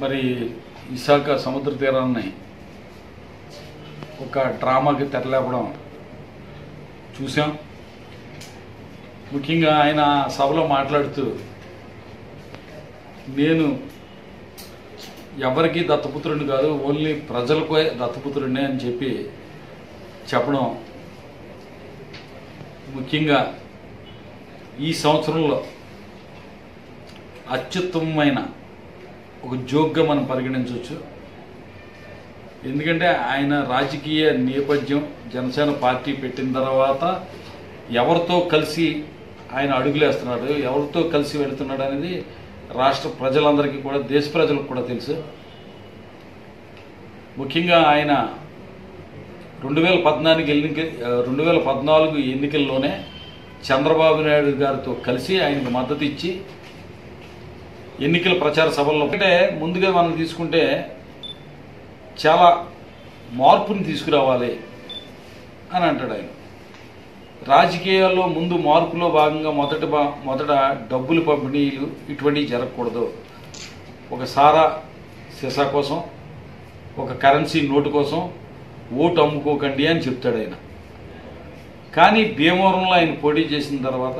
మరి విశాఖ సముద్ర తీరాన్ని ఒక డ్రామాకి తెరలేపడం చూసాం ముఖ్యంగా ఆయన సభలో మాట్లాడుతూ నేను ఎవరికి దత్తపుత్రుడిని కాదు ఓన్లీ ప్రజలకు దత్తపుత్రుడినే అని చెప్పి చెప్పడం ముఖ్యంగా ఈ సంవత్సరంలో అత్యుత్తమమైన ఒక జోక్గా మనం పరిగణించవచ్చు ఎందుకంటే ఆయన రాజకీయ నేపథ్యం జనసేన పార్టీ పెట్టిన తర్వాత ఎవరితో కలిసి ఆయన అడుగులేస్తున్నాడు ఎవరితో కలిసి వెళుతున్నాడు అనేది రాష్ట్ర ప్రజలందరికీ కూడా దేశ ప్రజలకు కూడా తెలుసు ముఖ్యంగా ఆయన రెండు వేల పద్నాలుగు ఎన్నిక రెండు వేల పద్నాలుగు ఎన్నికల్లోనే చంద్రబాబు నాయుడు గారితో కలిసి ఆయనకు మద్దతు ఇచ్చి ఎన్నికల ప్రచార సభల్లో అంటే ముందుగా మనం తీసుకుంటే చాలా మార్పుని తీసుకురావాలి అని అంటాడు ఆయన రాజకీయాల్లో ముందు మార్పులో భాగంగా మొదట బా- మొదట డబ్బులు పంపిణీలు ఇటువంటివి జరగకూడదు ఒక సారా సీసా కోసం ఒక కరెన్సీ నోటు కోసం ఓటు అమ్ముకోకండి అని చెప్తాడు ఆయన కానీ భీమవరంలో ఆయన పోటీ చేసిన తర్వాత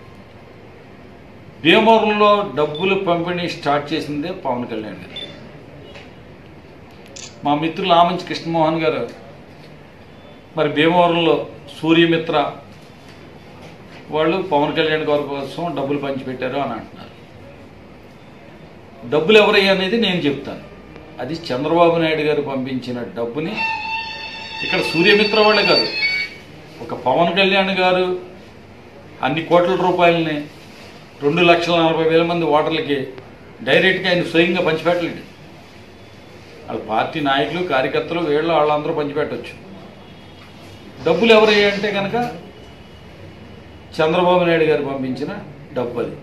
భీమవరంలో డబ్బులు పంపిణీ స్టార్ట్ చేసిందే పవన్ కళ్యాణ్ గారు మా మిత్రులు ఆమంచి కృష్ణమోహన్ గారు మరి భీమవరంలో సూర్యమిత్ర వాళ్ళు పవన్ కళ్యాణ్ గారి కోసం డబ్బులు పంచిపెట్టారు అని అంటున్నారు డబ్బులు ఎవరయ్యా అనేది నేను చెప్తాను అది చంద్రబాబు నాయుడు గారు పంపించిన డబ్బుని ఇక్కడ సూర్యమిత్ర వాళ్ళే కాదు ఒక పవన్ కళ్యాణ్ గారు అన్ని కోట్ల రూపాయలని రెండు లక్షల నలభై వేల మంది ఓటర్లకి డైరెక్ట్గా ఆయన స్వయంగా పంచిపెట్టలేడు వాళ్ళ పార్టీ నాయకులు కార్యకర్తలు వీళ్ళు వాళ్ళందరూ పంచిపెట్టవచ్చు డబ్బులు ఎవరయ్యా అంటే కనుక చంద్రబాబు నాయుడు గారు పంపించిన డబ్బు అది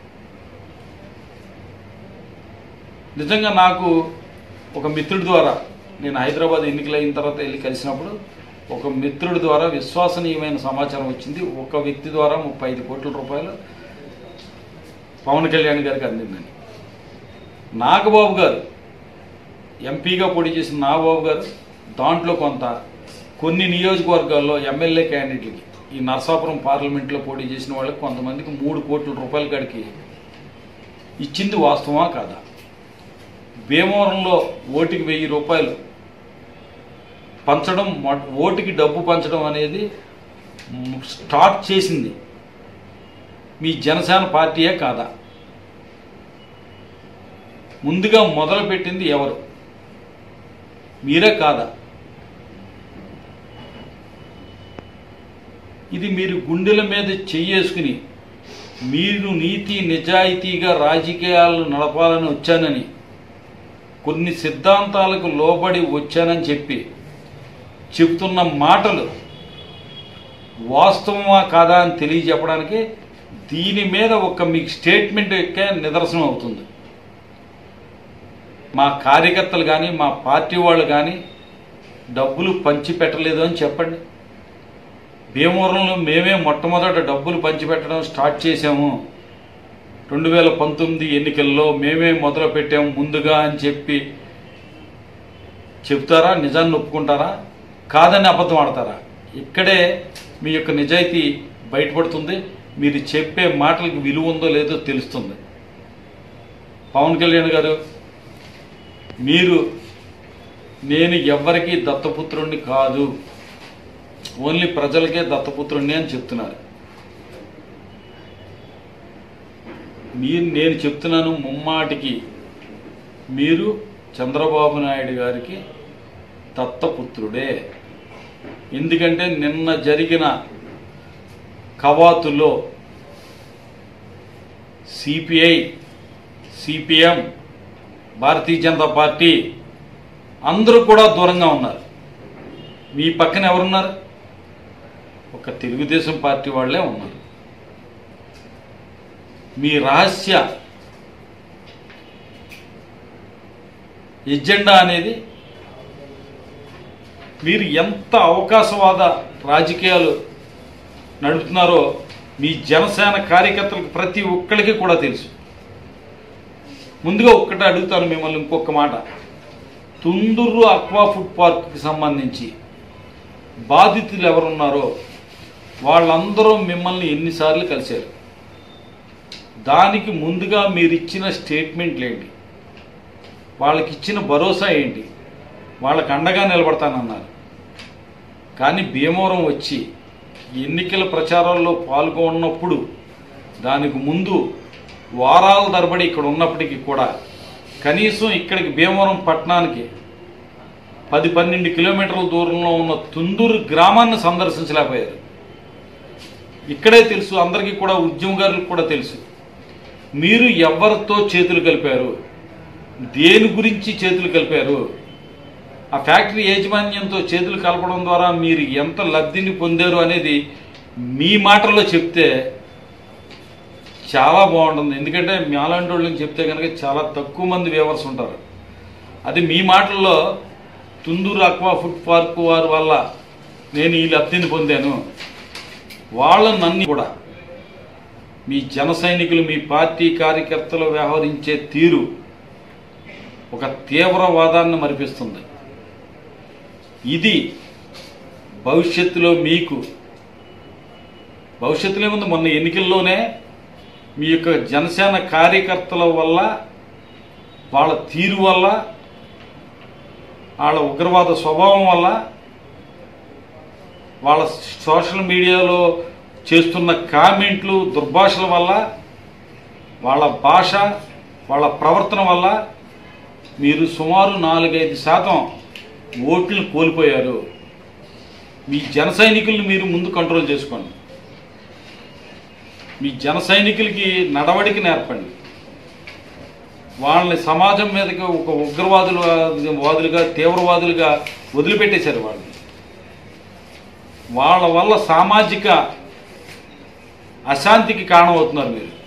నిజంగా నాకు ఒక మిత్రుడి ద్వారా నేను హైదరాబాద్ ఎన్నికలైన తర్వాత వెళ్ళి కలిసినప్పుడు ఒక మిత్రుడి ద్వారా విశ్వసనీయమైన సమాచారం వచ్చింది ఒక వ్యక్తి ద్వారా ముప్పై ఐదు కోట్ల రూపాయలు పవన్ కళ్యాణ్ గారికి అందిందని నాగబాబు గారు ఎంపీగా పోటీ చేసిన నాగబాబు గారు దాంట్లో కొంత కొన్ని నియోజకవర్గాల్లో ఎమ్మెల్యే క్యాండిడేట్లకి ఈ నరసాపురం పార్లమెంట్లో పోటీ చేసిన వాళ్ళకి కొంతమందికి మూడు కోట్ల రూపాయల కాడికి ఇచ్చింది వాస్తవమా కాదా భీమవరంలో ఓటుకి వెయ్యి రూపాయలు పంచడం మొ- ఓటుకి డబ్బు పంచడం అనేది మ్, స్టార్ట్ చేసింది మీ జనసేన పార్టీయే కాదా ముందుగా మొదలుపెట్టింది ఎవరు మీరే కాదా ఇది మీరు గుండెల మీద చెయ్యేసుకుని మీరు నీతి నిజాయితీగా రాజకీయాలు నడపాలని వచ్చానని కొన్ని సిద్ధాంతాలకు లోబడి వచ్చానని చెప్పి చెప్తున్న మాటలు వాస్తవమా కాదా అని తెలియజెప్పడానికి దీని మీద ఒక మీకు స్టేట్మెంట్ యొక్క నిదర్శనం అవుతుంది మా కార్యకర్తలు కానీ మా పార్టీ వాళ్ళు కానీ డబ్బులు పంచి పెట్టలేదు అని చెప్పండి భీమవరంలో మేమే మొట్టమొదట డబ్బులు పంచిపెట్టడం స్టార్ట్ చేశాము రెండు వేల పంతొమ్మిది ఎన్నికల్లో మేమే మొదలు పెట్టాము ముందుగా అని చెప్పి చెప్తారా నిజాన్ని ఒప్పుకుంటారా కాదని అబద్ధం ఆడతారా ఇక్కడే మీ యొక్క నిజాయితీ బయటపడుతుంది మీరు చెప్పే మాటలకు విలువ ఉందో లేదో తెలుస్తుంది పవన్ కళ్యాణ్ గారు మీరు నేను ఎవ్వరికీ దత్తపుత్రుణ్ణి కాదు ఓన్లీ ప్రజలకే దత్తపుత్రుణ్ణి అని చెప్తున్నారు మీరు నేను చెప్తున్నాను ముమ్మాటికి మీరు చంద్రబాబు నాయుడు గారికి దత్తపుత్రుడే ఎందుకంటే నిన్న జరిగిన కవాతులో CPI CPM Bharatiya Janata party అందరూ కూడా దూరంగా ఉన్నారు మీ పక్కన ఎవరున్నారు ఒక తెలుగుదేశం పార్టీ వాళ్ళే ఉన్నారు మీ రహస్య ఎజెండా అనేది మీరు ఎంత అవకాశవాద రాజకీయాలు నడుపుతున్నారో మీ జనసేన కార్యకర్తలకు ప్రతి ఒక్కరికి కూడా తెలుసు ముందుగా ఒక్కటే అడుగుతాను మిమ్మల్ని ఇంకొక మాట తుందూరు అక్వా ఫుడ్ పార్క్కి సంబంధించి బాధితులు ఎవరున్నారో వాళ్ళందరూ మిమ్మల్ని ఎన్నిసార్లు కలిశారు దానికి ముందుగా మీరు ఇచ్చిన స్టేట్మెంట్లు ఏంటి వాళ్ళకి ఇచ్చిన భరోసా ఏంటి వాళ్ళకి అండగా నిలబడతానన్నారు కానీ భీమవరం వచ్చి ఎన్నికల ప్రచారాల్లో పాల్గొన్నప్పుడు దానికి ముందు వారాల తరబడి ఇక్కడ ఉన్నప్పటికీ కూడా కనీసం ఇక్కడికి భీమవరం పట్టణానికి పది పన్నెండు కిలోమీటర్ల దూరంలో ఉన్న తుందూరు గ్రామాన్ని సందర్శించలేకపోయారు ఇక్కడే తెలుసు అందరికీ కూడా ఉద్యమకారులకు కూడా తెలుసు మీరు ఎవరితో చేతులు కలిపారు దేని గురించి చేతులు కలిపారు ఆ ఫ్యాక్టరీ యాజమాన్యంతో చేతులు కలపడం ద్వారా మీరు ఎంత లబ్ధిని పొందారు అనేది మీ మాటల్లో చెప్తే చాలా బాగుంటుంది ఎందుకంటే మాలాంటి వాళ్ళని చెప్తే కనుక చాలా తక్కువ మంది వ్యూవర్స్ ఉంటారు అది మీ మాటల్లో తుందూరు అక్వా ఫుడ్ పార్క్ వారి వల్ల నేను ఈ లబ్ధిని పొందాను వాళ్ళ నన్ను కూడా మీ జన సైనికులు మీ పార్టీ కార్యకర్తలు వ్యవహరించే తీరు ఒక తీవ్రవాదాన్ని మరిపిస్తుంది ఇది భవిష్యత్తులో మీకు భవిష్యత్తులో ఏముంది మొన్న ఎన్నికల్లోనే మీ యొక్క జనసేన కార్యకర్తల వల్ల వాళ్ళ తీరు వల్ల వాళ్ళ ఉగ్రవాద స్వభావం వల్ల వాళ్ళ సోషల్ మీడియాలో చేస్తున్న కామెంట్లు దుర్భాషల వల్ల వాళ్ళ భాష వాళ్ళ ప్రవర్తన వల్ల మీరు సుమారు నాలుగైదు శాతం ఓట్లు కోల్పోయారు మీ జన సైనికుల్ని మీరు ముందు కంట్రోల్ చేసుకోండి మీ జన సైనికులకి నడవడిక నేర్పండి వాళ్ళని సమాజం మీదకి ఒక ఉగ్రవాదులు వాదులుగా తీవ్రవాదులుగా వదిలిపెట్టేశారు వాళ్ళని వాళ్ళ వల్ల సామాజిక అశాంతికి కారణమవుతున్నారు మీరు